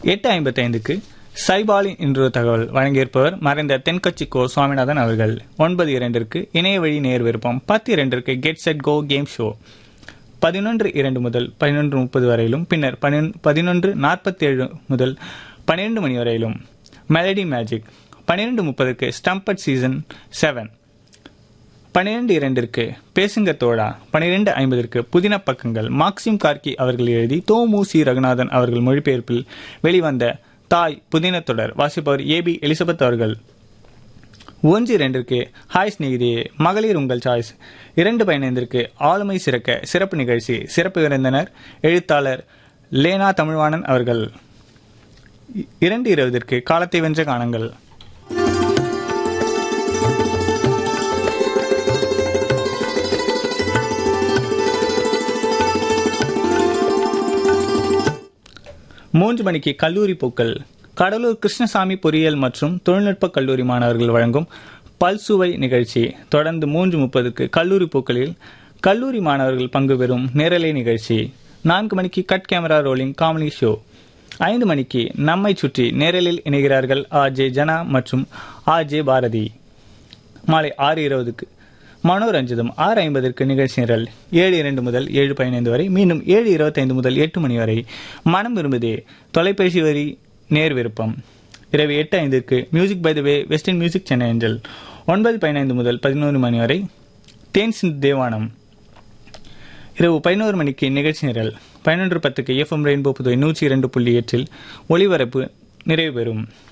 எட்டு ஐம்பத்தைந்துக்கு சைபாலின் இன்று தகவல் வழங்கியிருப்பவர் மறைந்த தென்கட்சி கோ சுவாமிநாதன் அவர்கள் ஒன்பது இரண்டிற்கு இணைய வழி நேர் விருப்பம் பத்து இரண்டிற்கு get set go game show பதினொன்று இரண்டு முதல் பதினொன்று முப்பது வரையிலும் பின்னர் பதினொன்று நாற்பத்தி ஏழு முதல் பன்னிரண்டு மணி வரையிலும் மெலடி மேஜிக் பன்னிரண்டு முப்பதுக்கு ஸ்டம்பட் சீசன் செவன் பன்னிரண்டு இரண்டிற்கு பேசுங்க தோழா பன்னிரண்டு ஐம்பதற்கு புதின பக்கங்கள் மாக்சிம் கார்கி அவர்கள் எழுதி தோமு சி ரகுநாதன் அவர்கள் மொழிபெயர்ப்பில் வெளிவந்த தாய் புதின தொடர் வாசிப்பவர் ஏபி எலிசபெத் அவர்கள் ஒன்று இரண்டிற்கு ஹாய் ஸ்நேகிதியே மகளிர் உங்கள் சாய்ஸ் இரண்டு பதினைந்திற்கு ஆளுமை சிறக்க சிறப்பு நிகழ்ச்சி சிறப்பு விருந்தினர் எழுத்தாளர் லேனா தமிழ்வாணன் அவர்கள் இரண்டு இருபதற்கு காலத்தை வென்ற காணங்கள் மூன்று மணிக்கு கல்லூரி பூக்கள் கடலூர் கிருஷ்ணசாமி பொறியியல் மற்றும் தொழில்நுட்ப கல்லூரி மாணவர்கள் வழங்கும் பல்சுவை நிகழ்ச்சி தொடர்ந்து மூன்று முப்பதுக்கு கல்லூரி பூக்களில் கல்லூரி மாணவர்கள் பங்கு பெறும் நேரலை நிகழ்ச்சி நான்கு மணிக்கு cut camera rolling comedy show ஐந்து மணிக்கு நம்மை சுற்றி நேரலில் இணைகிறார்கள் ஆர் ஜே ஜனா மற்றும் ஆர் ஜே பாரதி மாலை ஆறு இருபதுக்கு மனோரஞ்சிதம் ஆறு ஐம்பதற்கு நிகழ்ச்சி நிரல் ஏழு இரண்டு முதல் ஏழு பதினைந்து வரை மீண்டும் ஏழு இருபத்தைந்து முதல் எட்டு மணி வரை மனம் விரும்புதே தொலைபேசி வரி நேர் விருப்பம் இரவு எட்டு ஐந்திற்கு music by the way western music Chennai அஞ்சல் ஒன்பது பதினைந்து முதல் பதினோரு மணி வரை தேன் சிந்து தேவானம் இரவு பதினோரு மணிக்கு நிகழ்ச்சி நிரல் பதினொன்று பத்துக்கு எஃப்எம் ரெயின்போ புதுவை நூற்றி இரண்டு புள்ளி எட்டில் ஒளிபரப்பு நிறைவு பெறும்